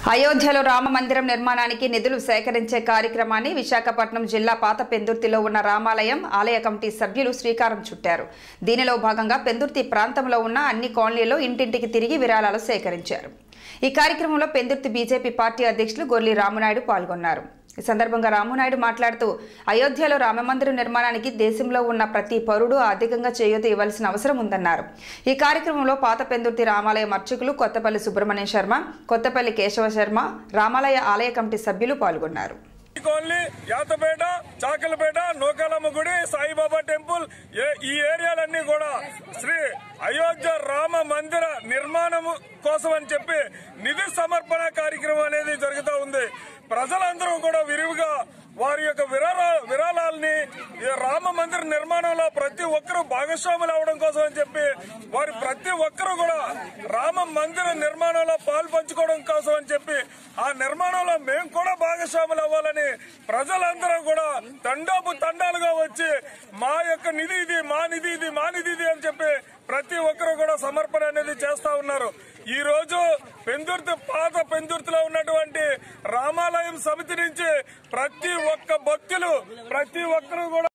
అయోధ్యలో రామ మందిరం నిర్మాణానికి నిధులు సేకరించే కార్యక్రమాన్ని విశాఖపట్నం జిల్లా పాత పెందుర్తిలో ఉన్న రామాలయం ఆలయ కమిటీ సభ్యులు శ్రీకారం చుట్టారు దీనిలో భాగంగా పెందుర్తి ప్రాంతంలో ఉన్న అన్ని కాలనీల్లో ఇంటింటికి తిరిగి విరాళాలు సేకరించారు ఈ కార్యక్రమంలో పెందుర్తి బీజేపీ పార్టీ అధ్యక్షులు గొర్లి రామునాయుడు పాల్గొన్నారు ఈ సందర్భంగా రామునాయుడు మాట్లాడుతూ అయోధ్యలో రామమందిరం నిర్మాణానికి దేశంలో ఉన్న ప్రతి పౌరుడు ఆర్థికంగా చేయూత ఇవ్వాల్సిన అవసరం ఉందన్నారు ఈ కార్యక్రమంలో పాత పెందుర్తి రామాలయం అర్చకులు కొత్తపల్లి సుబ్రహ్మణ్యం శర్మ కొత్తపల్లి కేశవ శర్మ రామాలయ ఆలయ కమిటీ సభ్యులు పాల్గొన్నారు కాలనీ యాతపేట చాకలపేట నూకాలమ్మ గుడి సాయిబాబా టెంపుల్ ఏ- ఈ ఏరియాలన్నీ కూడా శ్రీ అయోధ్య రామ మందిర నిర్మాణం కోసం అని చెప్పి నిధి సమర్పణ కార్యక్రమం అనేది జరుగుతూ ఉంది ప్రజలందరూ కూడా విరివిగా వారి యొక్క విరాళ విరాళాలని ఈ రామ మందిర నిర్మాణంలో ప్రతి ఒక్కరూ భాగస్వాములు అవడం కోసం అని చెప్పి వారి ప్రతి ఒక్కరూ కూడా రామ మందిర నిర్మాణంలో పాలు పంచుకోవడం కోసం అని చెప్పి ఆ నిర్మాణంలో మేము కూడా భాగస్వాములు అవ్వాలని ప్రజలందరూ కూడా తండోపు తండాలుగా వచ్చి మా యొక్క నిధి ఇది మా నిధి ఇది మా నిధి ఇది అని చెప్పి ప్రతి ఒక్కరు కూడా సమర్పణ అనేది చేస్తా ఉన్నారు ఈ రోజు పెందుర్తి పాత పెందుర్తిలో ఉన్నటువంటి రామాలయం సమితి నుంచి ప్రతి ఒక్క భక్తులు ప్రతి ఒక్కరు కూడా